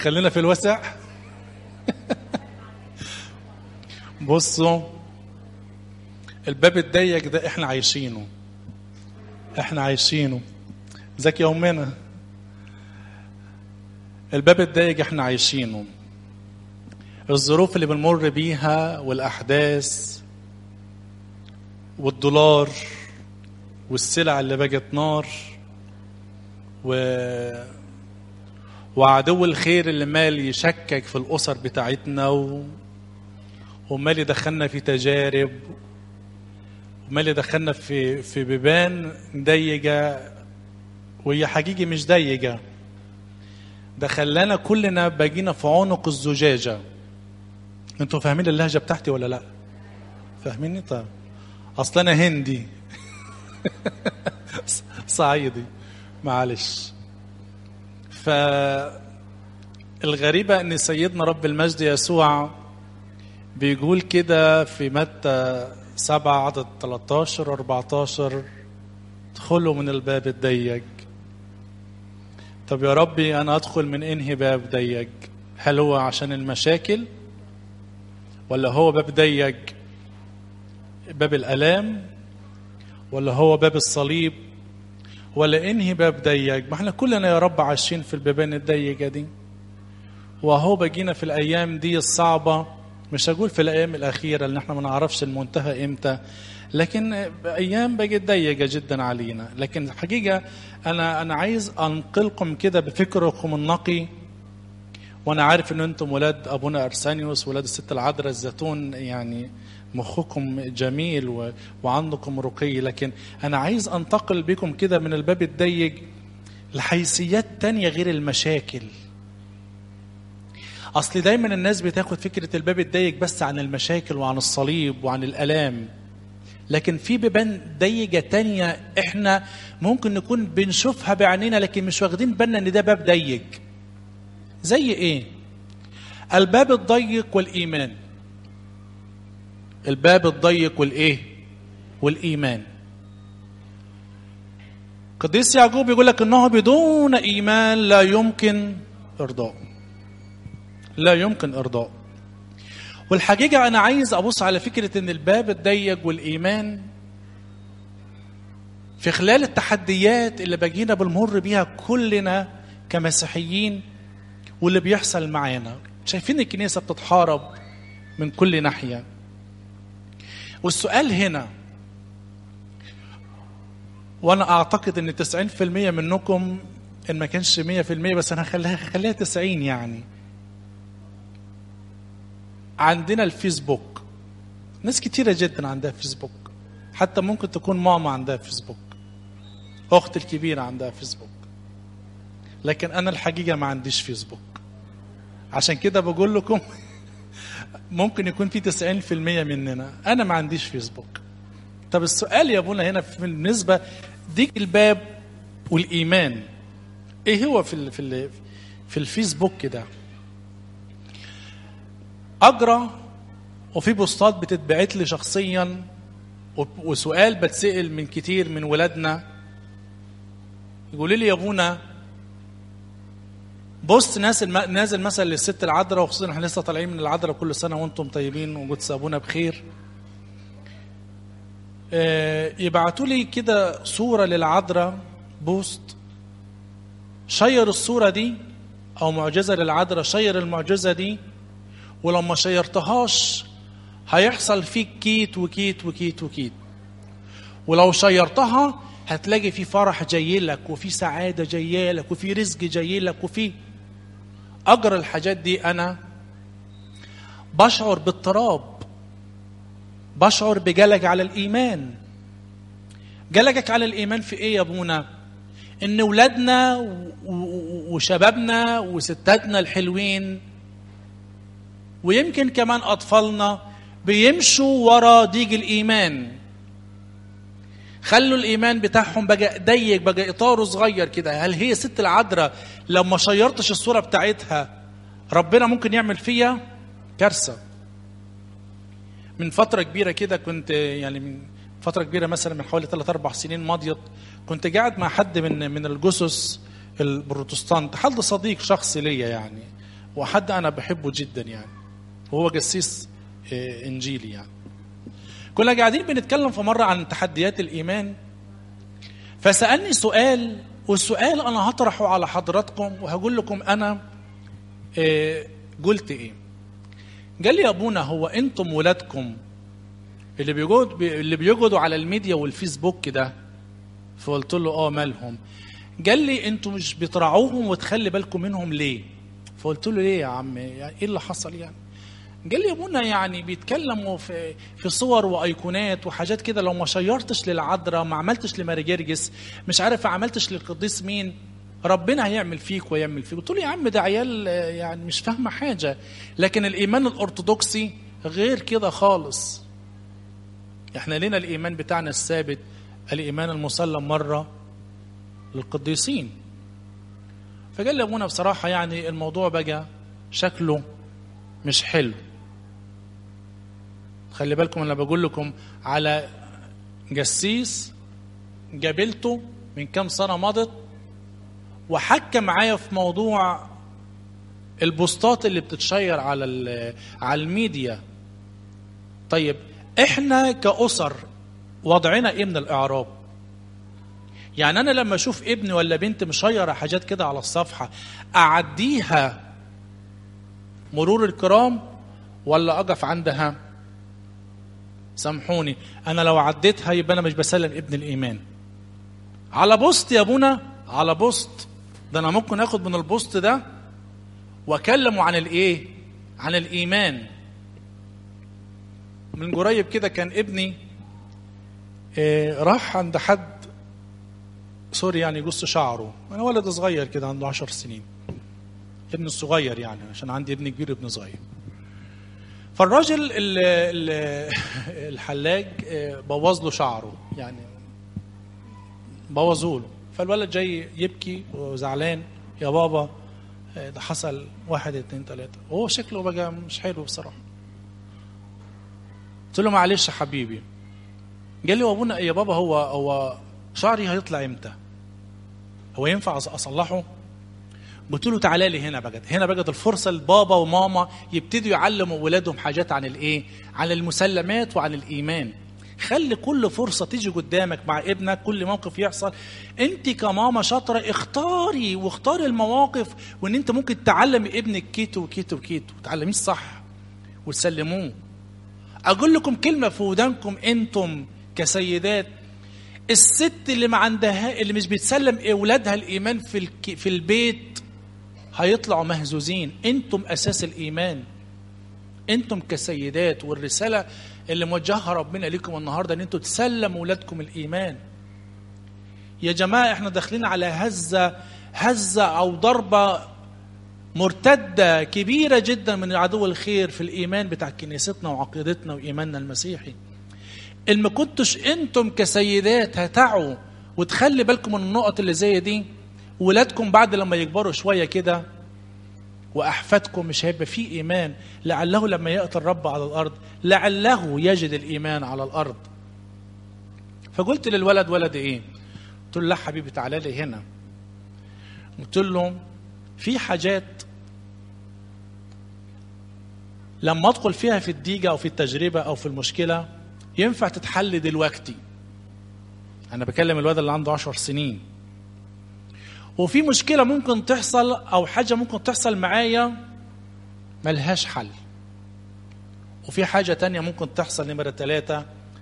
خلينا في الوسع بصوا الباب الضيق ده احنا عايشينه احنا عايشينه ذاك يومنا الباب الضيق احنا عايشينه الظروف اللي بنمر بيها والاحداث والدولار والسلع اللي بقت نار و وعدو الخير اللي مال يشكك في الاسر بتاعتنا و... ومال يدخلنا في تجارب ومال يدخلنا في في بيبان ضيقه وهي حقيقي مش ضيقه ده خلانا كلنا باجينا في عنق الزجاجه انتوا فاهمين اللهجه بتاعتي ولا لا فاهميني طيب اصل انا هندي صعيدي معلش فالغريبة ان سيدنا رب المجد يسوع بيقول كده في متى سبعة عدد 13 14 ادخلوا من الباب الضيق طب يا ربي انا ادخل من انهي باب ضيق هل هو عشان المشاكل ولا هو باب ضيق باب الالام ولا هو باب الصليب ولا انهي باب ضيق ما احنا كلنا يا رب عايشين في البيبان الضيقه دي وهو بقينا في الايام دي الصعبه مش هقول في الايام الاخيره اللي احنا ما نعرفش المنتهى امتى لكن ايام بقت ضيقه جدا علينا لكن الحقيقه انا انا عايز انقلكم كده بفكركم النقي وانا عارف ان انتم ولاد ابونا ارسانيوس ولاد الست العذراء الزيتون يعني مخكم جميل و... وعندكم رقي لكن أنا عايز أنتقل بكم كده من الباب الضيق لحيثيات تانية غير المشاكل أصل دايما الناس بتاخد فكرة الباب الضيق بس عن المشاكل وعن الصليب وعن الآلام لكن في بيبان ضيقة تانية احنا ممكن نكون بنشوفها بعينينا لكن مش واخدين بالنا ان ده باب ضيق زي ايه الباب الضيق والإيمان الباب الضيق والايه والايمان قديس يعقوب يقول لك انه بدون ايمان لا يمكن ارضاء لا يمكن ارضاء والحقيقه انا عايز ابص على فكره ان الباب الضيق والايمان في خلال التحديات اللي باجينا بنمر بيها كلنا كمسيحيين واللي بيحصل معانا شايفين الكنيسه بتتحارب من كل ناحيه والسؤال هنا وانا اعتقد ان 90% منكم ان ما كانش 100% بس انا هخليها خليها 90 يعني عندنا الفيسبوك ناس كتيره جدا عندها فيسبوك حتى ممكن تكون ماما عندها فيسبوك اختي الكبيره عندها فيسبوك لكن انا الحقيقه ما عنديش فيسبوك عشان كده بقول لكم ممكن يكون في 90% مننا انا ما عنديش فيسبوك طب السؤال يا ابونا هنا بالنسبه ديك الباب والايمان ايه هو في ال في ال في الفيسبوك ده اجرى وفي بوستات بتتبعت لي شخصيا وسؤال بتسال من كتير من ولادنا يقولوا لي يا ابونا بوست نازل نازل مثلا للست العذراء وخصوصا احنا لسه طالعين من العذراء كل سنه وانتم طيبين وقدس ابونا بخير آه يبعتوا لي كده صوره للعذراء بوست شير الصوره دي او معجزه للعذراء شير المعجزه دي ولو ما شيرتهاش هيحصل فيك كيت وكيت وكيت وكيت ولو شيرتها هتلاقي في فرح جاي لك وفي سعاده جايه لك وفي رزق جاي لك وفي اجر الحاجات دي انا بشعر باضطراب بشعر بجلج على الايمان جلجك على الايمان في ايه يا ابونا ان ولادنا وشبابنا وستاتنا الحلوين ويمكن كمان اطفالنا بيمشوا ورا ضيق الايمان خلوا الايمان بتاعهم بقى ضيق بقى اطاره صغير كده هل هي ست العذراء لو ما شيرتش الصوره بتاعتها ربنا ممكن يعمل فيها كارثه من فتره كبيره كده كنت يعني من فتره كبيره مثلا من حوالي 3 4 سنين ماضيه كنت قاعد مع حد من من الجثث البروتستانت حد صديق شخصي ليا يعني وحد انا بحبه جدا يعني وهو جسيس آه، انجيلي يعني كنا قاعدين بنتكلم في مره عن تحديات الايمان فسالني سؤال والسؤال انا هطرحه على حضراتكم وهقول لكم انا آه، قلت ايه قال لي يا ابونا هو انتم ولادكم اللي بيقعد اللي بيقعدوا على الميديا والفيسبوك ده فقلت له اه مالهم قال لي انتوا مش بتراعوهم وتخلي بالكم منهم ليه فقلت له ليه يا عم يعني ايه اللي حصل يعني قال لي يا ابونا يعني بيتكلموا في في صور وايقونات وحاجات كده لو ما شيرتش للعذراء ما عملتش لماري جرجس مش عارف ما عملتش للقديس مين ربنا هيعمل فيك ويعمل فيك قلت له يا عم ده عيال آه، يعني مش فاهمه حاجه لكن الايمان الارثوذكسي غير كده خالص احنا لنا الايمان بتاعنا الثابت الايمان المسلم مره للقديسين فقال لي ابونا بصراحه يعني الموضوع بقى شكله مش حلو خلي بالكم انا بقول لكم على جسيس قابلته من كام سنه مضت وحكى معايا في موضوع البوستات اللي بتتشير على ال- على الميديا طيب احنا كأسر وضعنا ايه من الاعراب يعني انا لما اشوف ابني ولا بنت مشيره حاجات كده على الصفحه اعديها مرور الكرام ولا اقف عندها سامحوني انا لو عديتها يبقى انا مش بسلم ابن الايمان على بوست يا ابونا على بوست ده انا ممكن اخد من البوست ده واكلمه عن الايه عن الايمان من قريب كده كان ابني آه، راح عند حد سوري يعني يقص شعره انا ولد صغير كده عنده عشر سنين ابن الصغير يعني عشان عندي ابن كبير ابن صغير فالراجل ال- ال- الحلاج آه، بوظ له شعره يعني بوظوا له فالولد جاي يبكي وزعلان يا بابا آه، ده حصل واحد اتنين تلاته وهو شكله بقى مش حلو بصراحه قلت له معلش يا حبيبي قال لي يا ابونا يا بابا هو هو شعري هيطلع امتى؟ هو ينفع أص- اصلحه؟ قلت له تعالى لي هنا بقى هنا بقى الفرصه لبابا وماما يبتدوا يعلموا ولادهم حاجات عن الايه؟ عن المسلمات وعن الايمان. خلي كل فرصه تيجي قدامك مع ابنك كل موقف يحصل انت كماما شاطره اختاري واختاري المواقف وان انت ممكن تعلم ابنك كيتو وكيتو وكيتو تعلميه الصح وتسلموه اقول لكم كلمه في ودانكم انتم كسيدات الست اللي ما عندها اللي مش بتسلم اولادها الايمان في الك... في البيت هيطلعوا مهزوزين انتم اساس الايمان انتم كسيدات والرساله اللي موجهها ربنا لكم النهارده ان انتم تسلموا اولادكم الايمان يا جماعه احنا داخلين على هزه هزه او ضربه مرتده كبيره جدا من عدو الخير في الايمان بتاع كنيستنا وعقيدتنا وايماننا المسيحي ان ما كنتش انتم كسيدات هتعوا وتخلي بالكم من النقط اللي زي دي ولادكم بعد لما يكبروا شويه كده واحفادكم مش هيبقى فيه ايمان لعله لما ياتي الرب على الارض لعله يجد الايمان على الارض فقلت للولد ولد ايه قلت له لا حبيبي تعالى لي هنا قلت له في حاجات لما ادخل فيها في الديجه او في التجربه او في المشكله ينفع تتحل دلوقتي انا بكلم الولد اللي عنده عشر سنين وفي مشكله ممكن تحصل او حاجه ممكن تحصل معايا ملهاش حل وفي حاجه تانية ممكن تحصل نمره ثلاثة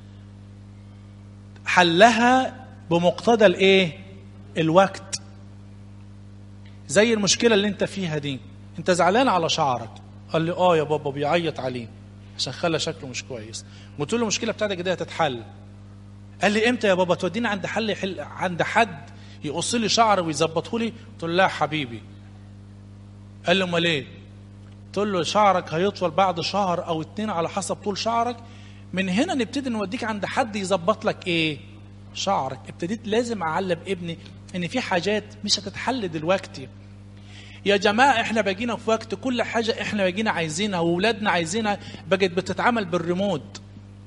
حلها بمقتضى الايه الوقت زي المشكله اللي انت فيها دي انت زعلان على شعرك قال لي اه يا بابا بيعيط عليه عشان خلى شكله مش كويس قلت له المشكله بتاعتك دي هتتحل قال لي امتى يا بابا توديني عند حل يحل عند حد يقص لي شعري ويظبطه لي قلت له لا يا حبيبي قال لي امال ايه قلت له شعرك هيطول بعد شهر او اتنين على حسب طول شعرك من هنا نبتدي نوديك عند حد يظبط لك ايه شعرك ابتديت لازم اعلم ابني ان في حاجات مش هتتحل دلوقتي يا جماعة احنا بقينا في وقت كل حاجة احنا بقينا عايزينها وولادنا عايزينها بقت بتتعمل بالريموت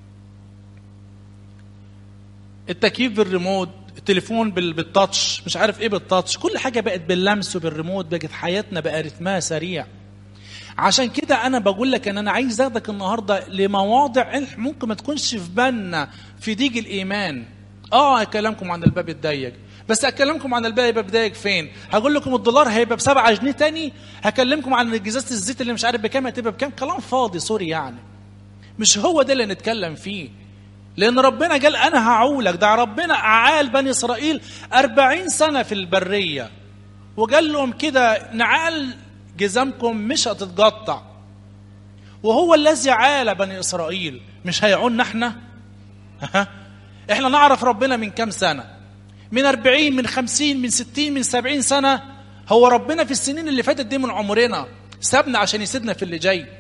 التكييف بالريموت التليفون بال- بالتاتش مش عارف ايه بالتاتش كل حاجة بقت باللمس وبالريموت بقت حياتنا بقى رتمها سريع عشان كده انا بقول لك ان انا عايز اخدك النهارده لمواضع ممكن ما تكونش في بالنا في ضيق الايمان اه اكلمكم عن الباب الضيق بس اكلمكم عن الباب الضيق فين هقول لكم الدولار هيبقى ب 7 جنيه تاني هكلمكم عن ازازه الزيت اللي مش عارف بكام هتبقى بكام كلام فاضي سوري يعني مش هو ده اللي نتكلم فيه لأن ربنا قال أنا هعولك ده ربنا أعال بني إسرائيل أربعين سنة في البرية وقال لهم كده نعال جزامكم مش هتتقطع وهو الذي عال بني إسرائيل مش هيعولنا احنا احنا نعرف ربنا من كام سنة من أربعين من خمسين من ستين من سبعين سنة هو ربنا في السنين اللي فاتت دي من عمرنا سابنا عشان يسيدنا في اللي جاي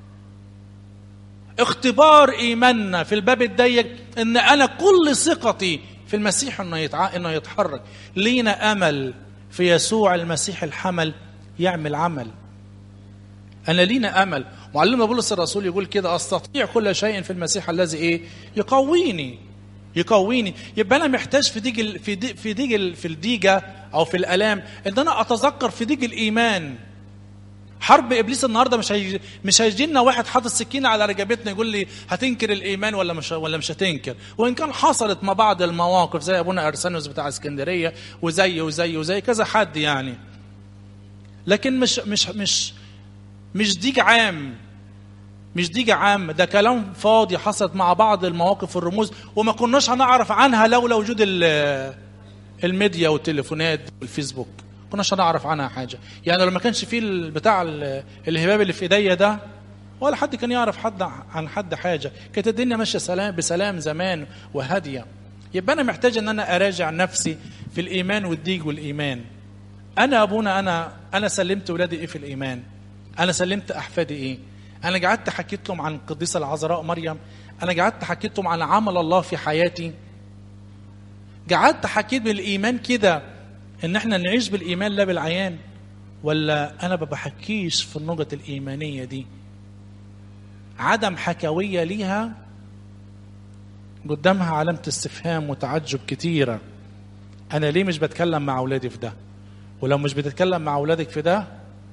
اختبار ايماننا في الباب الضيق ان انا كل ثقتي في المسيح انه يتع... انه يتحرك لينا امل في يسوع المسيح الحمل يعمل عمل انا لينا امل معلمنا بولس الرسول يقول كده استطيع كل شيء في المسيح الذي ايه يقويني يقويني يبقى انا محتاج في ديج في دي في ديج في الديجه او في الالام ان انا اتذكر في ديج الايمان حرب ابليس النهارده مش هيجي مش هيجي لنا واحد حاطط سكينه على رقبتنا يقول لي هتنكر الايمان ولا مش ولا مش هتنكر وان كان حصلت ما بعض المواقف زي ابونا ارسانوس بتاع اسكندريه وزي وزي وزي كذا حد يعني لكن مش مش مش مش ديج عام مش ديج عام ده كلام فاضي حصلت مع بعض المواقف والرموز وما كناش هنعرف عنها لولا وجود الميديا والتليفونات والفيسبوك كناش هنعرف عنها حاجه يعني لو ما كانش فيه بتاع الهباب اللي في ايديا ده ولا حد كان يعرف حد عن حد حاجه كانت الدنيا ماشيه سلام بسلام زمان وهاديه يبقى انا محتاج ان انا اراجع نفسي في الايمان والديج والايمان انا ابونا انا انا سلمت ولادي ايه في الايمان انا سلمت احفادي ايه انا قعدت حكيت لهم عن القديسه العذراء مريم انا قعدت حكيت لهم عن عمل الله في حياتي قعدت حكيت بالايمان كده ان احنا نعيش بالايمان لا بالعيان ولا انا ما بحكيش في النقط الايمانيه دي عدم حكويه ليها قدامها علامه استفهام وتعجب كتيره انا ليه مش بتكلم مع اولادي في ده ولو مش بتتكلم مع اولادك في ده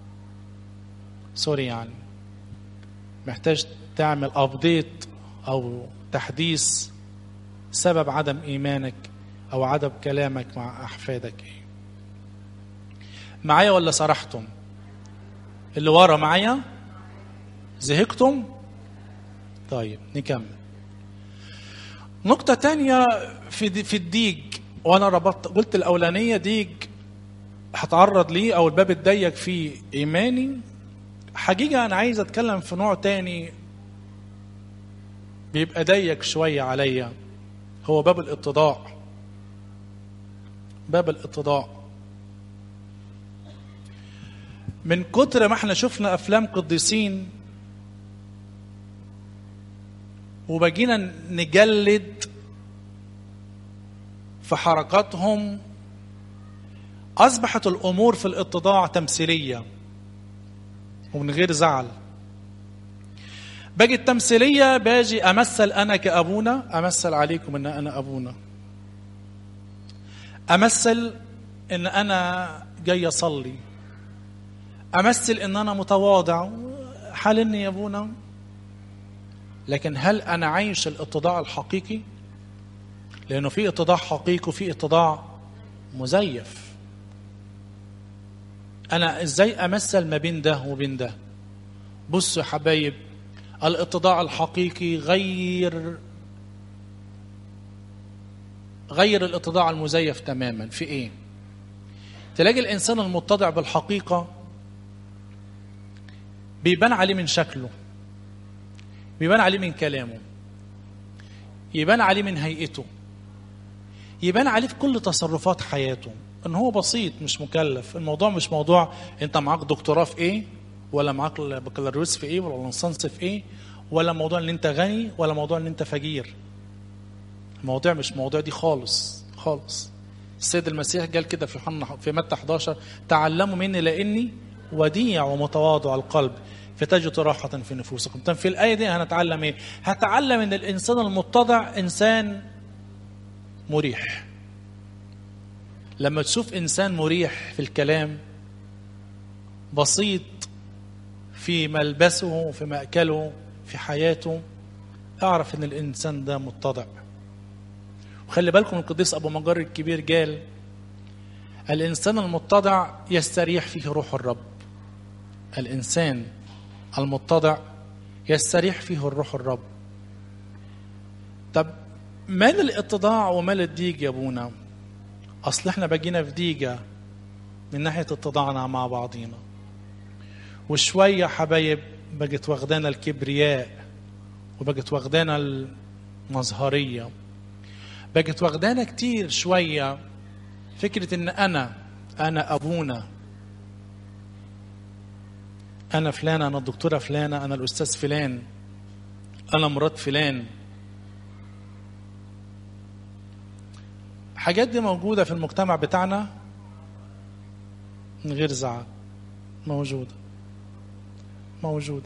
سوري يعني محتاج تعمل ابديت او تحديث سبب عدم ايمانك او عدم كلامك مع احفادك ايه معايا ولا سرحتم اللي ورا معايا زهقتم طيب نكمل نقطة تانية في دي في الديج وانا ربطت قلت الاولانية ديج هتعرض ليه او الباب الضيق فيه ايماني حقيقة انا عايز اتكلم في نوع تاني بيبقى ضيق شوية عليا هو باب الاتضاع باب الاتضاع من كتر ما احنا شفنا افلام قديسين وبقينا نجلد في حركاتهم اصبحت الامور في الاتضاع تمثيليه ومن غير زعل باجي التمثيليه باجي امثل انا كابونا امثل عليكم ان انا ابونا امثل ان انا جاي اصلي امثل ان انا متواضع حالني يا ابونا لكن هل انا عايش الاتضاع الحقيقي لانه في اتضاع حقيقي وفي اتضاع مزيف انا ازاي امثل ما بين ده وبين ده بصوا يا حبايب الاتضاع الحقيقي غير غير الاتضاع المزيف تماما في ايه تلاقي الانسان المتضع بالحقيقه بيبان عليه من شكله بيبان عليه من كلامه يبان عليه من هيئته يبان عليه في كل تصرفات حياته ان هو بسيط مش مكلف الموضوع مش موضوع انت معاك دكتوراه في ايه ولا معاك بكالوريوس في ايه ولا ليسانس في ايه ولا موضوع ان انت غني ولا موضوع ان انت فقير الموضوع مش موضوع دي خالص خالص السيد المسيح قال كده في يوحنا في متى 11 تعلموا مني لاني وديع ومتواضع القلب فتجد راحة في نفوسكم طب في الآية دي هنتعلم إيه هتعلم أن الإنسان المتضع إنسان مريح لما تشوف إنسان مريح في الكلام بسيط في ملبسه في مأكله في حياته اعرف ان الانسان ده متضع وخلي بالكم القديس ابو مجر الكبير قال الانسان المتضع يستريح فيه روح الرب الانسان المتضع يستريح فيه الروح الرب طب مال الاتضاع ومال الديج يا ابونا اصل احنا بقينا في ديجه من ناحيه اتضاعنا مع بعضينا وشويه حبايب بقت واخدانا الكبرياء وبقت واخدانا المظهريه بقت واخدانا كتير شويه فكره ان انا انا ابونا انا فلانه انا الدكتوره فلانه انا الاستاذ فلان انا مرات فلان الحاجات دي موجودة في المجتمع بتاعنا من غير زعل موجودة موجودة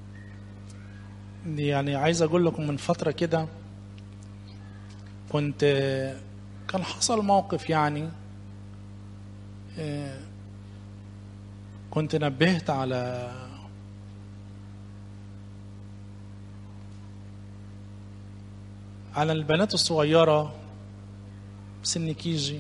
يعني عايز أقول لكم من فترة كده كنت كان حصل موقف يعني كنت نبهت على على البنات الصغيرة سن كيجي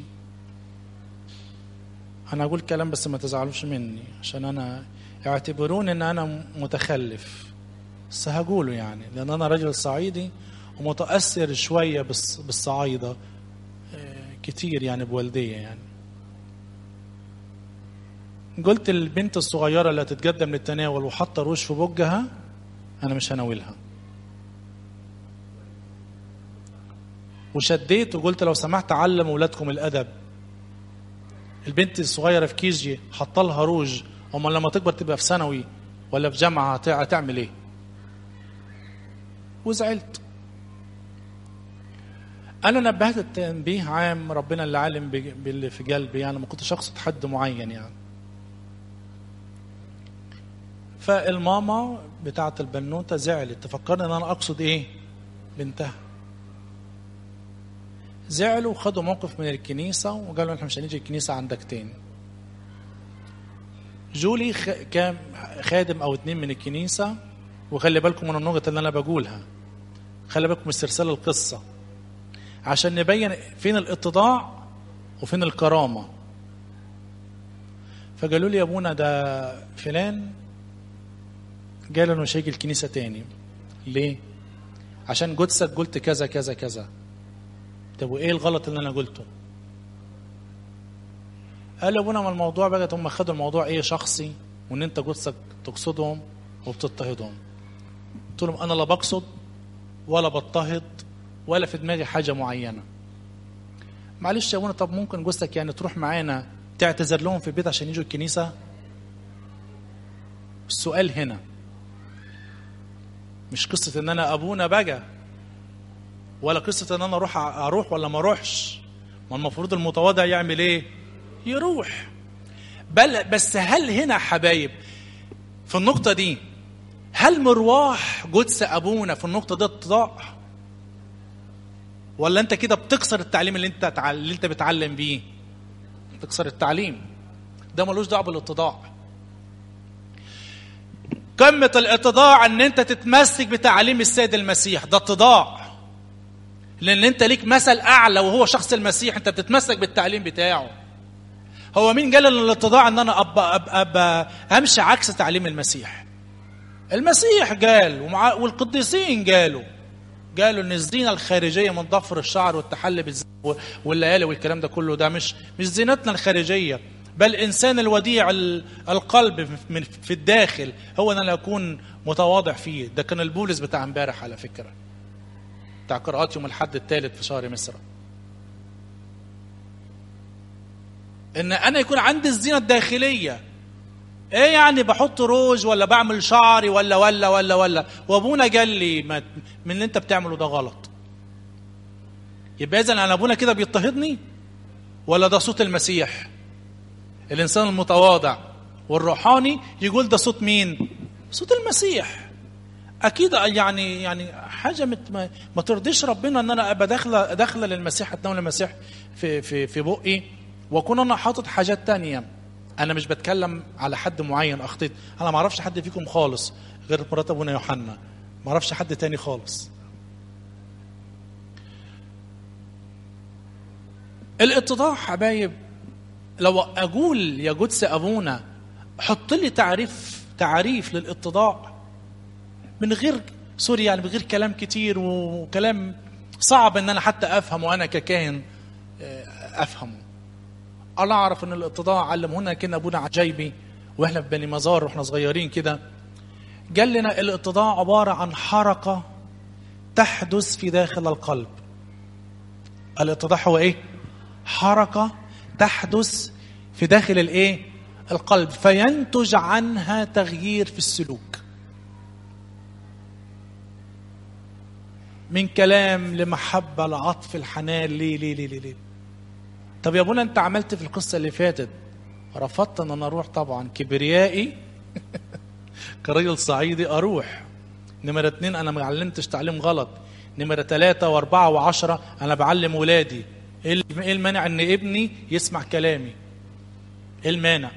انا اقول كلام بس ما تزعلوش مني عشان انا يعتبرون ان انا متخلف بس هقوله يعني لان انا راجل صعيدي ومتاثر شويه بالصعايده كتير يعني بوالديه يعني قلت البنت الصغيره اللي هتتقدم للتناول وحاطه روش في بوجها انا مش هناولها وشديت وقلت لو سمحت علم اولادكم الادب البنت الصغيره في كيجي حط لها روج امال لما تكبر تبقى في ثانوي ولا في جامعه هتعمل ايه وزعلت انا نبهت تنبيه عام ربنا اللي عالم باللي في قلبي يعني ما كنتش اقصد حد معين يعني فالماما بتاعه البنوته زعلت تفكرني ان انا اقصد ايه بنتها زعلوا وخدوا موقف من الكنيسة وقالوا احنا مش هنيجي الكنيسة عندك تاني جولي خ... كان خادم او اتنين من الكنيسة وخلي بالكم من النقطة اللي انا بقولها خلي بالكم استرسال القصة عشان نبين فين الاتضاع وفين الكرامة فقالوا لي يا ابونا ده فلان قال انه مش هيجي الكنيسة تاني ليه؟ عشان جثك قلت كذا كذا كذا طب وايه الغلط اللي انا قلته قال له ابونا ما الموضوع بقى هم خدوا الموضوع ايه شخصي وان انت جثك تقصدهم وبتضطهدهم قلت لهم انا لا بقصد ولا بضطهد ولا في دماغي حاجه معينه معلش يا ابونا طب ممكن جثك يعني تروح معانا تعتذر لهم في البيت عشان يجوا الكنيسه السؤال هنا مش قصه ان انا ابونا بقى ولا قصة ان انا اروح اروح ولا ما اروحش ما المفروض المتواضع يعمل ايه يروح بل بس هل هنا حبايب في النقطة دي هل مرواح قدس ابونا في النقطة دي اتضاع ولا انت كده بتكسر التعليم اللي انت اللي انت بتعلم بيه تكسر التعليم ده ملوش دعوه بالاتضاع قمة الاتضاع ان انت تتمسك بتعليم السيد المسيح ده اتضاع لان انت ليك مثل اعلى وهو شخص المسيح انت بتتمسك بالتعليم بتاعه هو مين قال ان الاتضاع ان انا أبقى, أبقى, أبقى امشي عكس تعليم المسيح المسيح قال ومع والقديسين قالوا قالوا ان الزينه الخارجيه من ضفر الشعر والتحلي بالزينه والليالي والكلام ده كله ده مش مش زينتنا الخارجيه بل الانسان الوديع القلب من في الداخل هو ان انا اكون متواضع فيه ده كان البولس بتاع امبارح على فكره بتاع قراءات يوم الحد الثالث في شهر مصر ان انا يكون عندي الزينه الداخليه ايه يعني بحط روج ولا بعمل شعري ولا ولا ولا ولا وابونا قال لي ما من اللي انت بتعمله ده غلط يبقى اذا انا ابونا كده بيضطهدني ولا ده صوت المسيح الانسان المتواضع والروحاني يقول ده صوت مين صوت المسيح اكيد يعني يعني حاجه مت ما, ما ترضيش ربنا ان انا ابقى داخله داخله للمسيح اتناول المسيح في في في بقي واكون انا حاطط حاجات تانية انا مش بتكلم على حد معين اخطيت انا ما اعرفش حد فيكم خالص غير مرات ابونا يوحنا ما اعرفش حد تاني خالص الاتضاع حبايب لو اقول يا جدس ابونا حط لي تعريف تعريف للاتضاع من غير سوري يعني من غير كلام كتير وكلام صعب ان انا حتى افهمه انا ككاهن افهمه انا اعرف ان الاتضاع علمهنا كنا ابونا عجيبي واحنا في بني مزار واحنا صغيرين كده قال لنا الاتضاع عباره عن حركه تحدث في داخل القلب الاتضاع هو ايه حركه تحدث في داخل الايه القلب فينتج عنها تغيير في السلوك من كلام لمحبه لعطف الحنان ليه ليه ليه ليه, ليه. طب يا ابونا انت عملت في القصه اللي فاتت رفضت ان انا اروح طبعا كبريائي كراجل صعيدي اروح نمرة اتنين انا ما علمتش تعليم غلط نمرة ثلاثة واربعة وعشرة انا بعلم ولادي ايه المانع ان ابني يسمع كلامي ايه المانع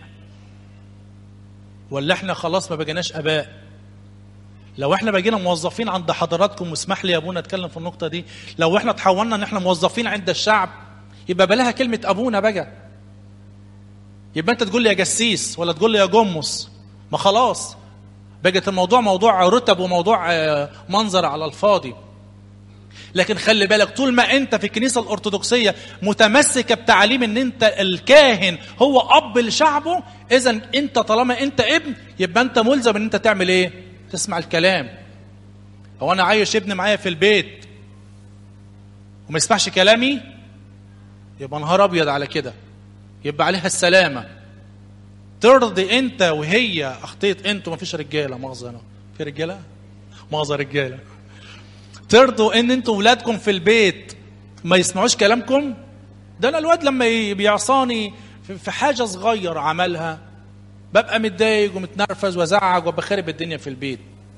ولا احنا خلاص ما بقيناش اباء لو احنا بقينا موظفين عند حضراتكم واسمح لي يا ابونا اتكلم في النقطه دي لو احنا تحولنا ان احنا موظفين عند الشعب يبقى بلاها كلمه ابونا بقى يبقى انت تقول لي يا جسيس ولا تقول لي يا جمص ما خلاص بقت الموضوع موضوع رتب وموضوع منظر على الفاضي لكن خلي بالك طول ما انت في الكنيسه الارثوذكسيه متمسكه بتعليم ان انت الكاهن هو اب لشعبه اذا انت طالما انت ابن يبقى انت ملزم ان انت تعمل ايه تسمع الكلام هو انا عايش ابني معايا في البيت وما يسمعش كلامي يبقى نهار ابيض على كده يبقى عليها السلامه ترضي انت وهي اخطيت انتوا ما فيش رجاله مؤاخذه انا في رجاله مؤاخذه رجاله ترضوا ان انتوا ولادكم في البيت ما يسمعوش كلامكم ده انا الواد لما بيعصاني في حاجه صغير عملها ببقى متضايق ومتنرفز وازعج وبخرب الدنيا في البيت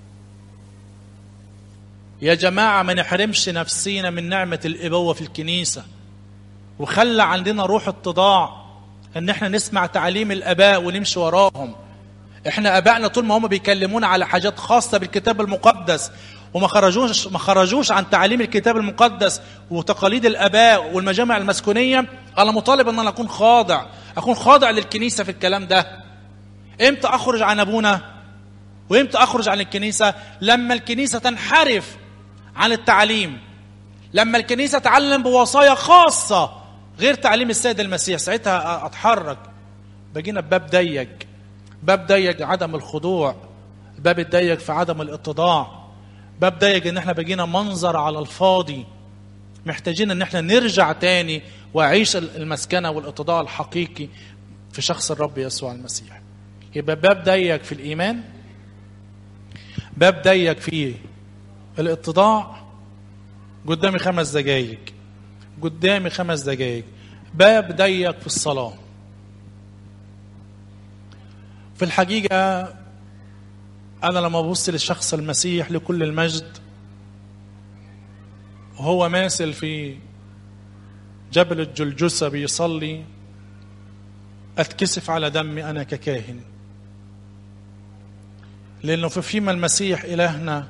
يا جماعه ما نحرمش نفسينا من نعمه الابوه في الكنيسه وخلى عندنا روح اتضاع ان احنا نسمع تعليم الاباء ونمشي وراهم احنا ابائنا طول ما هم بيكلمونا على حاجات خاصه بالكتاب المقدس وما خرجوش ما خرجوش عن تعاليم الكتاب المقدس وتقاليد الاباء والمجامع المسكونيه انا مطالب ان انا اكون خاضع اكون خاضع للكنيسه في الكلام ده امتى اخرج عن ابونا وامتى اخرج عن الكنيسه لما الكنيسه تنحرف عن التعليم لما الكنيسه تعلم بوصايا خاصه غير تعليم السيد المسيح ساعتها اتحرك بجينا بباب ضيق باب ضيق عدم الخضوع باب الضيق في عدم الاتضاع باب ضيق ان احنا بقينا منظر على الفاضي محتاجين ان احنا نرجع تاني واعيش المسكنه والاتضاع الحقيقي في شخص الرب يسوع المسيح يبقى باب ضيق في الايمان باب ضيق في الاتضاع قدامي خمس دقايق قدامي خمس دقايق باب ضيق في الصلاه في الحقيقه انا لما ببص للشخص المسيح لكل المجد وهو ماسل في جبل الجلجسة بيصلي أتكسف على دمي أنا ككاهن لأنه في فيما المسيح إلهنا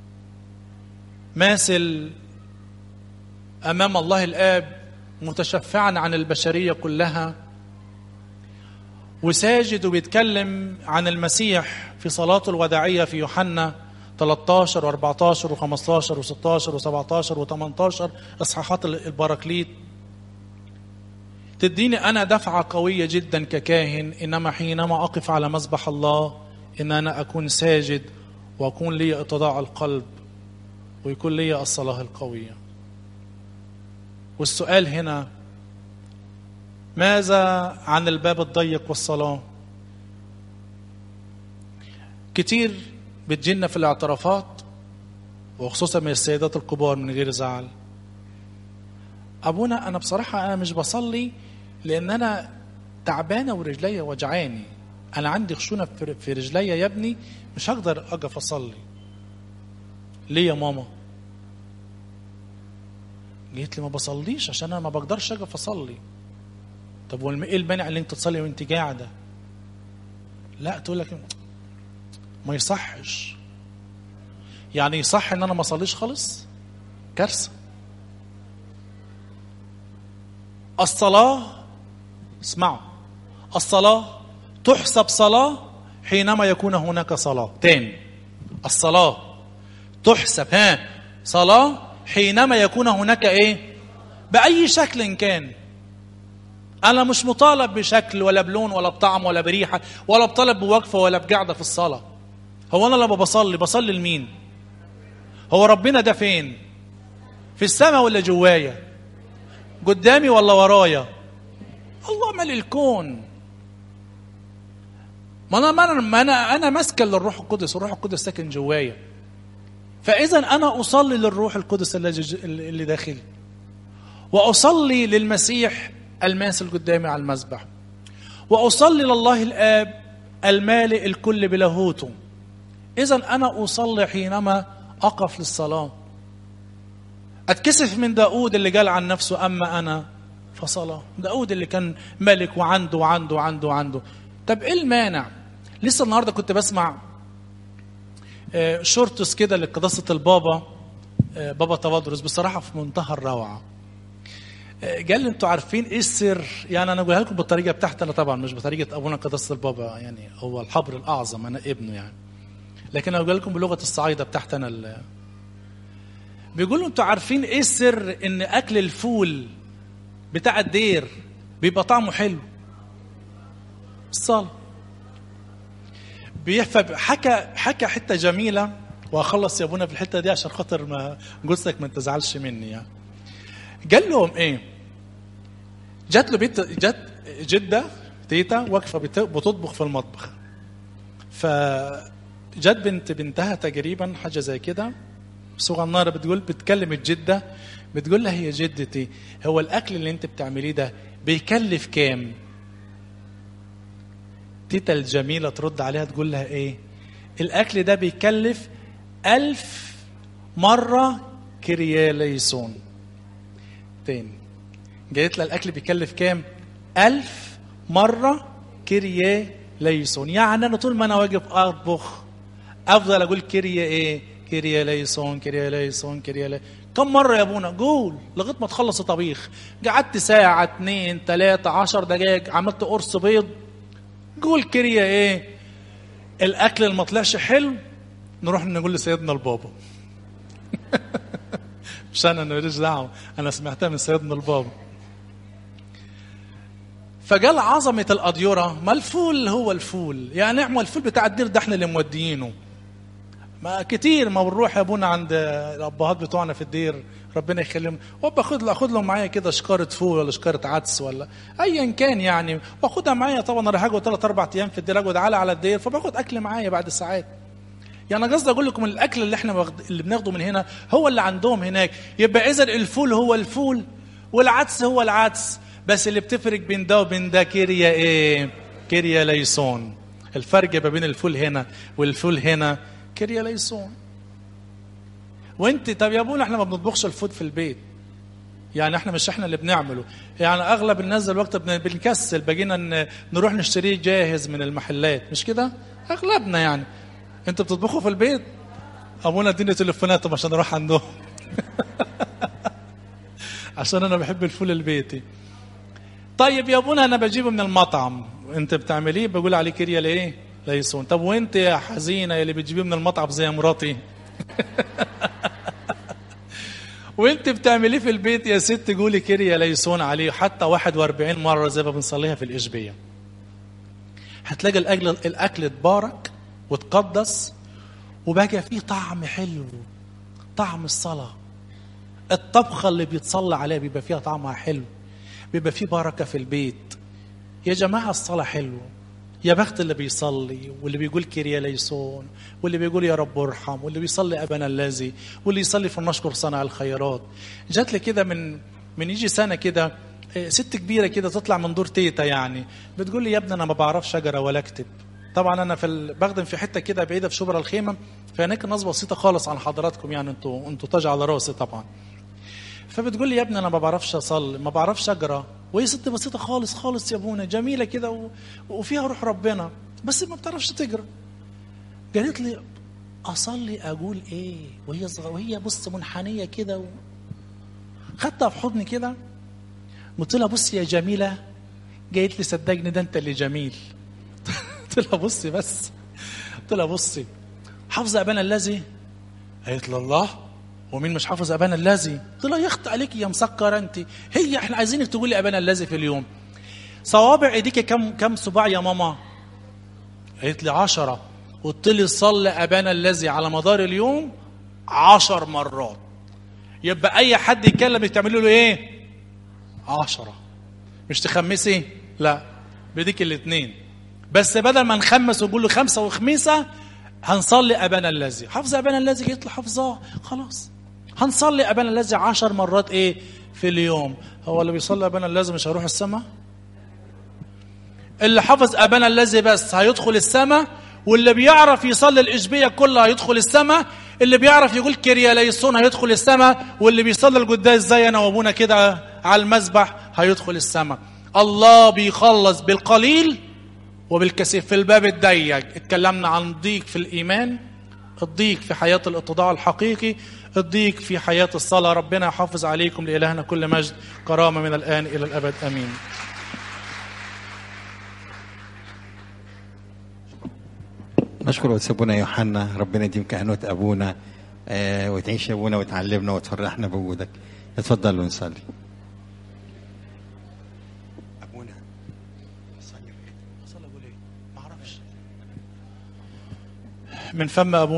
ماسل أمام الله الآب متشفعا عن البشرية كلها وساجد وبيتكلم عن المسيح في صلاته الوداعية في يوحنا 13 و14 و15 و16 و17 و18 اصحاحات البراكليت تديني انا دفعه قويه جدا ككاهن انما حينما اقف على مذبح الله ان انا اكون ساجد واكون لي اتضاع القلب ويكون لي الصلاه القويه والسؤال هنا ماذا عن الباب الضيق والصلاه كتير بتجينا في الاعترافات وخصوصا من السيدات الكبار من غير زعل ابونا انا بصراحه انا مش بصلي لان انا تعبانه ورجليا وجعاني انا عندي خشونه في رجليا يا ابني مش هقدر اقف اصلي ليه يا ماما جيت لي ما بصليش عشان انا ما بقدرش اقف اصلي طب وايه المانع اللي انت تصلي وانت قاعده لا تقول لك ما يصحش يعني يصح ان انا ما اصليش خالص كارثه الصلاه اسمعوا الصلاه تحسب صلاه حينما يكون هناك صلاه تاني الصلاه تحسب ها صلاه حينما يكون هناك ايه باي شكل كان انا مش مطالب بشكل ولا بلون ولا بطعم ولا بريحه ولا بطلب بوقفه ولا بقعده في الصلاه هو انا لما بصلي بصلي لمين هو ربنا ده فين في السماء ولا جوايا قدامي ولا ورايا الله مال الكون ما انا ما انا ما انا, أنا ماسكه للروح القدس والروح القدس ساكن جوايا فاذا انا اصلي للروح القدس اللي داخلي واصلي للمسيح الماسل قدامي على المذبح واصلي لله الاب المالئ الكل بلاهوته اذا انا اصلي حينما اقف للصلاه اتكسف من داود اللي قال عن نفسه اما انا فصلاه داود اللي كان ملك وعنده وعنده وعنده وعنده طب ايه المانع لسه النهارده كنت بسمع شورتس كده لقداسه البابا بابا تواضرس بصراحه في منتهى الروعه قال لي انتوا عارفين ايه السر يعني انا اقولها لكم بالطريقه بتاعتي انا طبعا مش بطريقه ابونا قداسه البابا يعني هو الحبر الاعظم انا ابنه يعني لكن اقول لكم بلغه الصعايده بتاعتي انا ال... بيقولوا انتوا عارفين ايه السر ان اكل الفول بتاع الدير بيبقى طعمه حلو الصلاه بيحفى حكى حكى حته جميله واخلص يا ابونا في الحته دي عشان خاطر ما جوزك ما تزعلش مني يعني قال لهم ايه جات له بيت جت جده تيتا واقفه بتطبخ في المطبخ فجت بنت بنتها تقريبا حاجه زي كده صغننه بتقول بتكلم الجده بتقول لها يا جدتي هو الاكل اللي انت بتعمليه ده بيكلف كام تيتا الجميله ترد عليها تقول لها ايه الاكل ده بيكلف ألف مرة كرياليسون تاني جايت لها الأكل بيكلف كام ألف مرة كرياليسون يعني أنا طول ما أنا واقف أطبخ أفضل أقول كريا إيه كريا ليسون كريا ليسون كريا لي كم مرة يا أبونا قول لغاية ما تخلص طبيخ قعدت ساعة اتنين تلاتة عشر دقايق عملت قرص بيض قول كريا إيه الأكل اللي ما طلعش حلو نروح نقول لسيدنا البابا مش انا انا ماليش دعوه انا سمعتها من سيدنا البابا فقال عظمة الأديرة ما الفول هو الفول يعني نعمل الفول بتاع الدير ده احنا اللي موديينه ما كتير ما بنروح يا ابونا عند الابهات بتوعنا في الدير ربنا يخليهم وباخد اخد لهم معايا كده شكاره فول ولا شكاره عدس ولا ايا كان يعني واخدها معايا طبعا انا هاجي ثلاث اربع ايام في الدير اقعد على على الدير فباخد اكل معايا بعد ساعات يعني انا قصدي اقول لكم الاكل اللي احنا واخد... اللي بناخده من هنا هو اللي عندهم هناك يبقى اذا الفول هو الفول والعدس هو العدس بس اللي بتفرق بين ده وبين ده كيريا ايه كيريا ليسون الفرق ما بين الفول هنا والفول هنا كيريا ليسون وانت طب يا ابونا احنا ما بنطبخش الفود في البيت يعني احنا مش احنا اللي بنعمله يعني اغلب الناس دلوقتي بنكسل بقينا نروح نشتريه جاهز من المحلات مش كده اغلبنا يعني انت بتطبخوا في البيت ابونا اديني تليفوناتهم عشان اروح عندهم عشان انا بحب الفول البيتي طيب يا ابونا انا بجيبه من المطعم انت بتعمليه بقول عليه كريا ليه ليسون طب وانت يا حزينه اللي بتجيبيه من المطعم زي مراتي وانت بتعمليه في البيت يا ست قولي كريا ليسون عليه حتى 41 مره زي ما بنصليها في الاشبيه هتلاقي الاكل الاكل اتبارك وتقدس وبقى فيه طعم حلو طعم الصلاة الطبخة اللي بيتصلى عليها بيبقى فيها طعمها حلو بيبقى فيه بركة في البيت يا جماعة الصلاة حلوة يا بخت اللي بيصلي واللي بيقول كيريا ليسون واللي بيقول يا رب ارحم واللي بيصلي ابنا الذي واللي يصلي في النشكر صنع الخيرات جات لي كده من من يجي سنه كده ست كبيره كده تطلع من دور تيتا يعني بتقول لي يا ابني انا ما بعرفش اقرا ولا اكتب طبعا انا في ال... بخدم في حته كده بعيده في شبرا الخيمه فهناك الناس بسيطه خالص عن حضراتكم يعني انتوا انتوا تاج على راسي طبعا فبتقول لي يا ابني انا ما بعرفش اصلي ما بعرفش اقرا وهي ست بسيطه خالص خالص يا ابونا جميله كده و... وفيها روح ربنا بس ما بتعرفش تقرا قالت لي اصلي اقول ايه وهي صغيره وهي بص منحنيه كده و... خدتها في حضني كده قلت لها بصي يا جميله قالت لي صدقني ده انت اللي جميل قلت لها بصي بس قلت لها بصي حافظه ابانا الذي قالت لي الله ومين مش حافظ ابانا الذي قلت لها يخت عليك يا مسكره انت هي احنا عايزينك تقولي ابانا الذي في اليوم صوابع ايديك كم كم صباع يا ماما قالت لي عشرة قلت لي صلي ابانا الذي على مدار اليوم عشر مرات يبقى اي حد يتكلم تعملوا له ايه عشرة مش تخمسي لا بديك الاثنين بس بدل ما نخمس ونقول له خمسة وخميسة هنصلي أبانا الذي حافظ أبانا الذي يطلع حافظاه خلاص هنصلي أبانا الذي عشر مرات إيه في اليوم هو اللي بيصلي أبانا الذي مش هيروح السماء اللي حافظ أبانا الذي بس هيدخل السماء واللي بيعرف يصلي الإشبية كلها هيدخل السماء اللي بيعرف يقول كريا ليسون هيدخل السماء واللي بيصلي القداس زي أنا وأبونا كده على المسبح هيدخل السماء الله بيخلص بالقليل وبالكثير في الباب الضيق اتكلمنا عن ضيق في الإيمان الضيق في حياة الاتضاع الحقيقي الضيق في حياة الصلاة ربنا يحافظ عليكم لإلهنا كل مجد كرامة من الآن إلى الأبد أمين نشكر قدس ابونا يوحنا ربنا يديم كهنوت ابونا آه وتعيش يا ابونا وتعلمنا وتفرحنا بوجودك اتفضل ونصلي ابونا من فم أبونا